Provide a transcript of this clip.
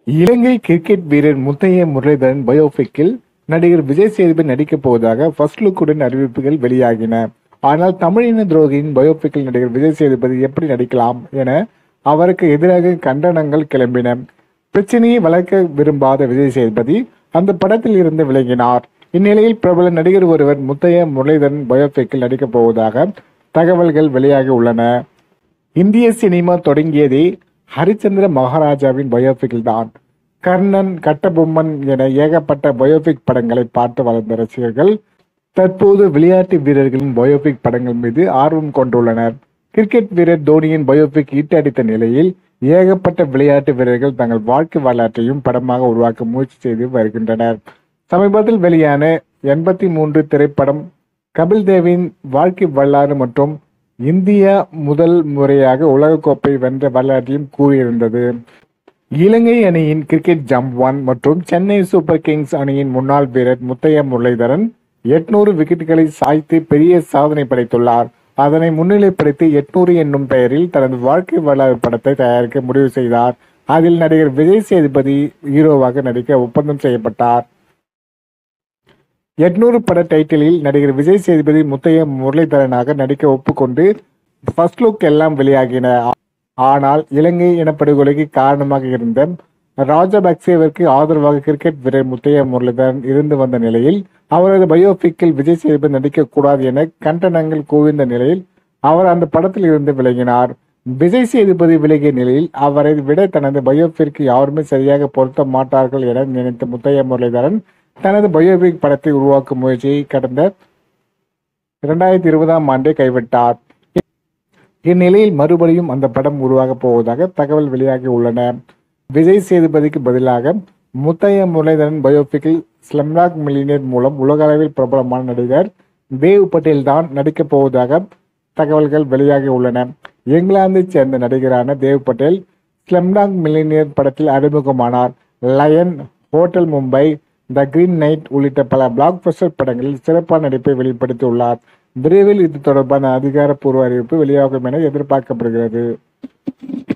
இலங்கை cricket வீரர் முத்தைய முரளிதரன் பயோபிக்கில் நடிகர் விஜய் சேதுபதி நடிக்கப் போவதாக ஃபர்ஸ்ட் லுக்குடன் அறிவிப்புகள் வெளியாகின ஆனால் தமிழின துரோகியின் பயோபிக்கில் நடிகர் விஜய் சேதுபதி எப்படி நடிக்கலாம் என அவருக்கு எதிராக கண்டனங்கள் கிளம்பின பிரச்சனையை வளர்க்க விரும்பாத விஜய் சேதுபதி அந்த படத்தில் இருந்து விலகினார் இந்நிலையில் பிரபல நடிகர் ஒருவர் முத்தைய முரளிதரன் பயோபிக்கில் நடிக்கப் போவதாக தகவல்கள் வெளியாகி உள்ளன இந்திய சினிமா தொடங்கியதே ஹரிச்சந்திர மகாராஜாவின் பயோபிக்கில் தான் கர்ணன் கட்டபொம்மன் என ஏகப்பட்ட பயோபிக் படங்களை பார்த்து வளர்ந்த ரசிகர்கள் தற்போது விளையாட்டு வீரர்களின் பயோபிக் படங்கள் மீது ஆர்வம் கொண்டுள்ளனர் கிரிக்கெட் வீரர் தோனியின் பயோபிக் ஈட்டடித்த நிலையில் ஏகப்பட்ட விளையாட்டு வீரர்கள் தங்கள் வாழ்க்கை வரலாற்றையும் படமாக உருவாக்க முயற்சி செய்து வருகின்றனர் சமீபத்தில் வெளியான எண்பத்தி மூன்று திரைப்படம் கபில் தேவின் வாழ்க்கை வரலாறு மற்றும் இந்தியா முதல் முறையாக உலகக்கோப்பை வென்ற வரலாற்றையும் கூறியிருந்தது இலங்கை அணியின் கிரிக்கெட் ஜம்ப் மற்றும் சென்னை சூப்பர் கிங்ஸ் அணியின் முன்னாள் வீரர் முத்தைய முரளிதரன் எட்நூறு விக்கெட்டுகளை சாய்த்து பெரிய சாதனை படைத்துள்ளார் அதனை முன்னிலைப்படுத்தி எட்நூறு என்னும் பெயரில் தனது வாழ்க்கை வரலாறு படத்தை தயாரிக்க முடிவு செய்தார் அதில் நடிகர் விஜய் சேதுபதி ஹீரோவாக நடிக்க ஒப்பந்தம் செய்யப்பட்டார் எட்நூறு பட டைட்டிலில் நடிகர் விஜய் சேதுபதி முத்தைய முரளிதரனாக நடிக்க ஒப்புக்கொண்டு ஃபர்ஸ்ட் லுக் எல்லாம் வெளியாகின ஆனால் இலங்கை இனப்படுகொலைக்கு காரணமாக இருந்த ராஜபக்சேவிற்கு ஆதரவாக கிரிக்கெட் வீரர் முத்தைய முரளிதரன் இருந்து வந்த நிலையில் அவரது பயோபிக்கில் விஜய் சேதுபதி நடிக்கக்கூடாது என கண்டனங்கள் குவிந்த நிலையில் அவர் அந்த படத்தில் இருந்து விலகினார் விஜய் சேதுபதி விலகிய நிலையில் அவரை விட தனது பயோபிற்கு யாருமே சரியாக பொருத்த மாட்டார்கள் என நினைத்த முத்தைய முரளிதரன் தனது பயோபிக் படத்தை உருவாக்கும் முயற்சியை கடந்த இரண்டாயிரத்தி இருபதாம் ஆண்டே கைவிட்டார் இந்நிலையில் மறுபடியும் அந்த படம் உருவாக போவதாக தகவல் வெளியாகி உள்ளன விஜய் சேதுபதிக்கு பதிலாக முத்தைய முரளிதரன் பயோபிக்கில் ஸ்லம்லாக் மில்லியனர் மூலம் உலக அளவில் பிரபலமான நடிகர் தேவ் பட்டேல் தான் நடிக்கப் போவதாக தகவல்கள் வெளியாகி உள்ளன இங்கிலாந்தைச் சேர்ந்த நடிகரான தேவ் பட்டேல் ஸ்லம்லாக் மில்லியனர் படத்தில் அறிமுகமானார் Lion Hotel Mumbai The Green Knight உள்ளிட்ட பல பிளாக் பஸ்டர் படங்களில் சிறப்பான நடிப்பை வெளிப்படுத்தியுள்ளார் விரைவில் இது தொடர்பான அதிகாரப்பூர்வ அறிவிப்பு வெளியாகும் என எதிர்பார்க்கப்படுகிறது